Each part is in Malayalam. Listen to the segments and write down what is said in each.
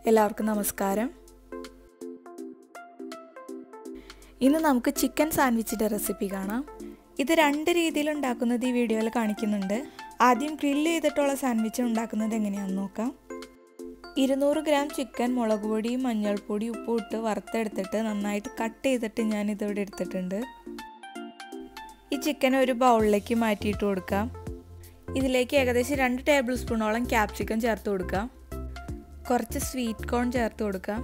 എല്ലാവർക്കും നമസ്കാരം ഇന്ന് നമുക്ക് ചിക്കൻ സാൻഡ്വിച്ചിൻ്റെ റെസിപ്പി കാണാം ഇത് രണ്ട് രീതിയിൽ ഉണ്ടാക്കുന്നത് ഈ വീഡിയോയിൽ കാണിക്കുന്നുണ്ട് ആദ്യം ഗ്രില്ല് ചെയ്തിട്ടുള്ള സാൻഡ്വിച്ച് ഉണ്ടാക്കുന്നത് എങ്ങനെയാണെന്ന് നോക്കാം ഇരുന്നൂറ് ഗ്രാം ചിക്കൻ മുളക് പൊടി മഞ്ഞൾപ്പൊടി ഉപ്പും ഇട്ട് വറുത്തെടുത്തിട്ട് നന്നായിട്ട് കട്ട് ചെയ്തിട്ട് ഞാൻ ഇതിവിടെ എടുത്തിട്ടുണ്ട് ഈ ചിക്കൻ ഒരു ബൗളിലേക്ക് മാറ്റിയിട്ട് കൊടുക്കാം ഇതിലേക്ക് ഏകദേശം രണ്ട് ടേബിൾ സ്പൂണോളം ക്യാപ്സിക്കം ചേർത്ത് കൊടുക്കാം കുറച്ച് സ്വീറ്റ് കോൺ ചേർത്ത് കൊടുക്കാം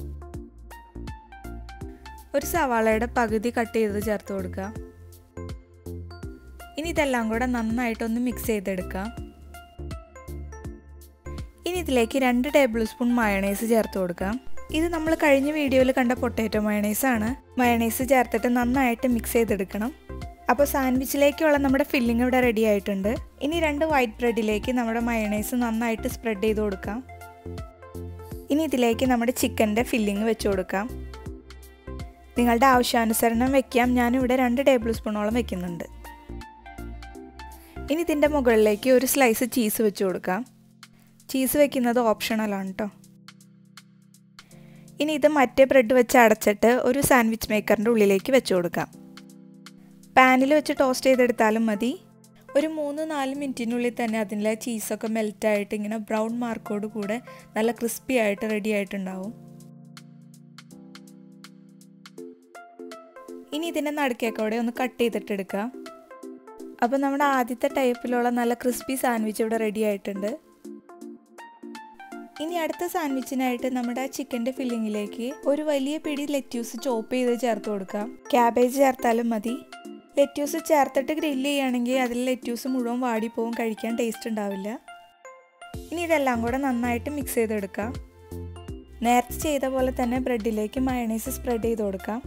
ഒരു സവാളയുടെ പകുതി കട്ട് ചെയ്ത് ചേർത്ത് കൊടുക്കാം ഇനി ഇതെല്ലാം കൂടെ നന്നായിട്ടൊന്ന് മിക്സ് ചെയ്തെടുക്കാം ഇനി ഇതിലേക്ക് രണ്ട് ടേബിൾ സ്പൂൺ മയണൈസ് ചേർത്ത് കൊടുക്കാം ഇത് നമ്മൾ കഴിഞ്ഞ വീഡിയോയിൽ കണ്ട പൊട്ടാറ്റോ മയണൈസ് ആണ് മയണൈസ് ചേർത്തിട്ട് നന്നായിട്ട് മിക്സ് ചെയ്തെടുക്കണം അപ്പോൾ സാൻഡ്വിച്ചിലേക്കുള്ള നമ്മുടെ ഫില്ലിംഗ് ഇവിടെ റെഡി ആയിട്ടുണ്ട് ഇനി രണ്ട് വൈറ്റ് ബ്രെഡിലേക്ക് നമ്മുടെ മയണൈസ് നന്നായിട്ട് സ്പ്രെഡ് ചെയ്ത് കൊടുക്കാം ഇനി ഇതിലേക്ക് നമ്മുടെ ചിക്കൻ്റെ ഫില്ലിംഗ് വെച്ച് കൊടുക്കാം നിങ്ങളുടെ ആവശ്യാനുസരണം വെക്കാം ഞാനിവിടെ രണ്ട് ടേബിൾ സ്പൂണോളം വെക്കുന്നുണ്ട് ഇനി ഇതിൻ്റെ മുകളിലേക്ക് ഒരു സ്ലൈസ് ചീസ് വെച്ച് കൊടുക്കാം ചീസ് വെക്കുന്നത് ഓപ്ഷണലാണ് കേട്ടോ ഇനി ഇത് മറ്റേ ബ്രെഡ് വെച്ച് അടച്ചിട്ട് ഒരു സാൻഡ്വിച്ച് മേക്കറിൻ്റെ ഉള്ളിലേക്ക് വെച്ച് കൊടുക്കാം പാനിൽ വെച്ച് ടോസ്റ്റ് ചെയ്തെടുത്താലും മതി ഒരു മൂന്ന് നാല് മിനിറ്റിനുള്ളിൽ തന്നെ അതിലെ ചീസൊക്കെ മെൽറ്റായിട്ട് ഇങ്ങനെ ബ്രൗൺ മാർക്കോട് കൂടെ നല്ല ക്രിസ്പി ആയിട്ട് റെഡി ആയിട്ടുണ്ടാവും ഇനി ഇതിൻ്റെ നടുക്കേക്കോടെ ഒന്ന് കട്ട് ചെയ്തിട്ട് എടുക്കാം അപ്പോൾ നമ്മുടെ ആദ്യത്തെ ടൈപ്പിലുള്ള നല്ല ക്രിസ്പി സാൻഡ്വിച്ച് ഇവിടെ റെഡി ആയിട്ടുണ്ട് ഇനി അടുത്ത സാൻഡ്വിച്ചിനായിട്ട് നമ്മുടെ ചിക്കൻ്റെ ഫില്ലിങ്ങിലേക്ക് ഒരു വലിയ പിടി ലെറ്റ്യൂസ് ചോപ്പ് ചെയ്ത് ചേർത്ത് കൊടുക്കാം ക്യാബേജ് ചേർത്താലും മതി ലെറ്റ്യൂസ് ചേർത്തിട്ട് ഗ്രില്ല് ചെയ്യുകയാണെങ്കിൽ അതിൽ ലെറ്റ്യൂസ് മുഴുവൻ വാടിപ്പോവും കഴിക്കാൻ ടേസ്റ്റ് ഉണ്ടാവില്ല ഇനി ഇതെല്ലാം കൂടെ നന്നായിട്ട് മിക്സ് ചെയ്തെടുക്കാം നേരത്തെ ചെയ്ത പോലെ തന്നെ ബ്രെഡിലേക്ക് മയണൈസ് സ്പ്രെഡ് ചെയ്ത് കൊടുക്കാം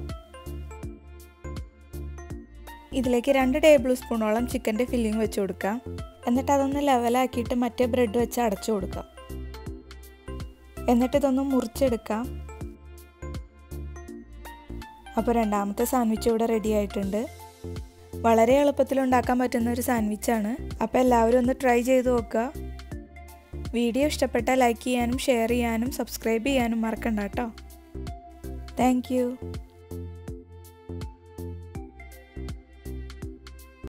ഇതിലേക്ക് രണ്ട് ടേബിൾ സ്പൂണോളം ചിക്കൻ്റെ ഫില്ലിംഗ് വെച്ച് കൊടുക്കാം എന്നിട്ട് അതൊന്ന് ലെവലാക്കിയിട്ട് മറ്റേ ബ്രെഡ് വെച്ച് അടച്ചു കൊടുക്കാം എന്നിട്ട് ഇതൊന്ന് മുറിച്ചെടുക്കാം അപ്പോൾ രണ്ടാമത്തെ സാൻഡ്വിച്ച് ഇവിടെ റെഡി ആയിട്ടുണ്ട് വളരെ എളുപ്പത്തിൽ ഉണ്ടാക്കാൻ പറ്റുന്ന ഒരു സാൻഡ്വിച്ചാണ് അപ്പോൾ എല്ലാവരും ഒന്ന് ട്രൈ ചെയ്ത് നോക്കുക വീഡിയോ ഇഷ്ടപ്പെട്ടാൽ ലൈക്ക് ചെയ്യാനും ഷെയർ ചെയ്യാനും സബ്സ്ക്രൈബ് ചെയ്യാനും മറക്കണ്ട കേട്ടോ താങ്ക്